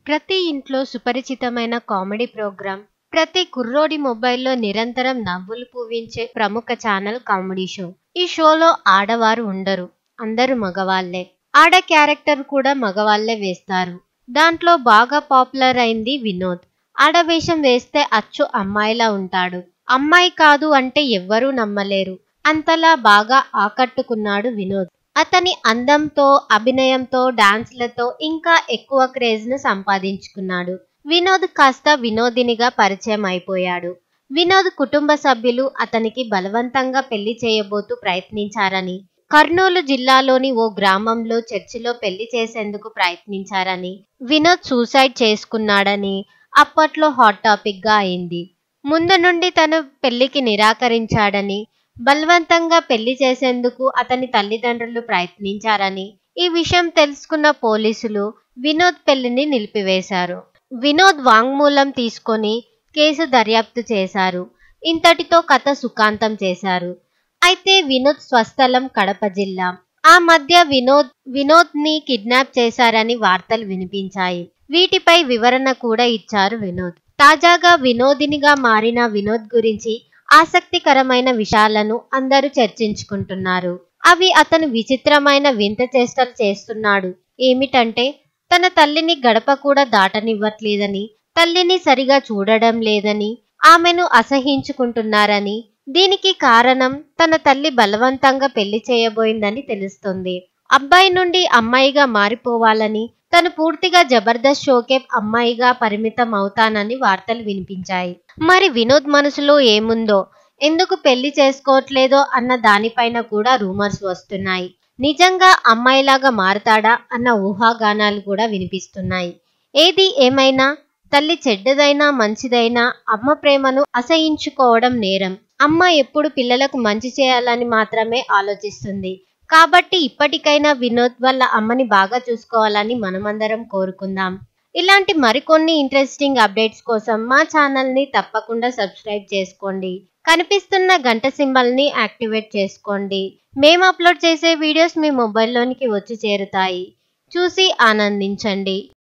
ప్రతి ఇంట్లో సుపరిచితమైన కామెడీ ప్రోగ్రాం ప్రతి కుర్రోడి మొబైల్లో నిరంతరం నవ్వులు పూవించే ప్రముఖ ఛానల్ కామెడీ షో ఈ షోలో ఆడవారు ఉండరు అందరూ మగవాళ్లే ఆడ క్యారెక్టర్ కూడా మగవాళ్లే వేస్తారు దాంట్లో బాగా పాపులర్ అయింది వినోద్ ఆడవేషం వేస్తే అచ్చు అమ్మాయిలా ఉంటాడు అమ్మాయి కాదు అంటే ఎవ్వరూ నమ్మలేరు అంతలా బాగా ఆకట్టుకున్నాడు వినోద్ అతని అందంతో అభినయంతో డాన్స్లతో ఇంకా ఎక్కువ క్రేజ్ ను సంపాదించుకున్నాడు వినోద్ కాస్త వినోదినిగా పరిచయం అయిపోయాడు వినోద్ కుటుంబ సభ్యులు అతనికి బలవంతంగా పెళ్లి చేయబోతూ ప్రయత్నించారని కర్నూలు జిల్లాలోని ఓ గ్రామంలో చర్చిలో పెళ్లి చేసేందుకు ప్రయత్నించారని వినోద్ సూసైడ్ చేసుకున్నాడని అప్పట్లో హాట్ టాపిక్ గా అయింది ముందు నుండి తను పెళ్లికి నిరాకరించాడని బలవంతంగా పెళ్లి చేసేందుకు అతని తల్లిదండ్రులు ప్రయత్నించారని ఈ విషయం తెలుసుకున్న పోలీసులు వినోద్ పెళ్లిని నిలిపివేశారు వినోద్ వాంగ్మూలం తీసుకొని కేసు దర్యాప్తు చేశారు ఇంతటితో కథ సుఖాంతం చేశారు అయితే వినోద్ స్వస్థలం కడప జిల్లా ఆ మధ్య వినోద్ వినోద్ ని కిడ్నాప్ చేశారని వార్తలు వినిపించాయి వీటిపై వివరణ కూడా ఇచ్చారు వినోద్ తాజాగా వినోదినిగా మారిన వినోద్ గురించి ఆసక్తికరమైన విషయాలను అందరూ చర్చించుకుంటున్నారు అవి అతను విచిత్రమైన వింత చేష్టలు చేస్తున్నాడు ఏమిటంటే తన తల్లిని గడప కూడా దాటనివ్వట్లేదని తల్లిని సరిగా చూడడం లేదని ఆమెను అసహించుకుంటున్నారని దీనికి కారణం తన తల్లి బలవంతంగా పెళ్లి చేయబోయిందని తెలుస్తుంది అబ్బాయి నుండి అమ్మాయిగా మారిపోవాలని తను పూర్తిగా జబర్దస్త్ షోకే అమ్మాయిగా పరిమితం అవుతానని వార్తలు వినిపించాయి మరి వినోద్ మనసులో ఏముందో ఎందుకు పెళ్లి చేసుకోవట్లేదో అన్న దానిపైన కూడా రూమర్స్ వస్తున్నాయి నిజంగా అమ్మాయిలాగా మారతాడా అన్న ఊహాగానాలు కూడా వినిపిస్తున్నాయి ఏది ఏమైనా తల్లి చెడ్డదైనా మంచిదైనా అమ్మ ప్రేమను అసహించుకోవడం నేరం అమ్మ ఎప్పుడు పిల్లలకు మంచి చేయాలని మాత్రమే ఆలోచిస్తుంది కాబట్టి ఇప్పటికైనా వినోద్ వాళ్ళ అమ్మని బాగా చూసుకోవాలని మనమందరం కోరుకుందాం ఇలాంటి మరికొన్ని ఇంట్రెస్టింగ్ అప్డేట్స్ కోసం మా ఛానల్ని తప్పకుండా సబ్స్క్రైబ్ చేసుకోండి కనిపిస్తున్న గంట సింబల్ని యాక్టివేట్ చేసుకోండి మేము అప్లోడ్ చేసే వీడియోస్ మీ మొబైల్లోనికి వచ్చి చేరుతాయి చూసి ఆనందించండి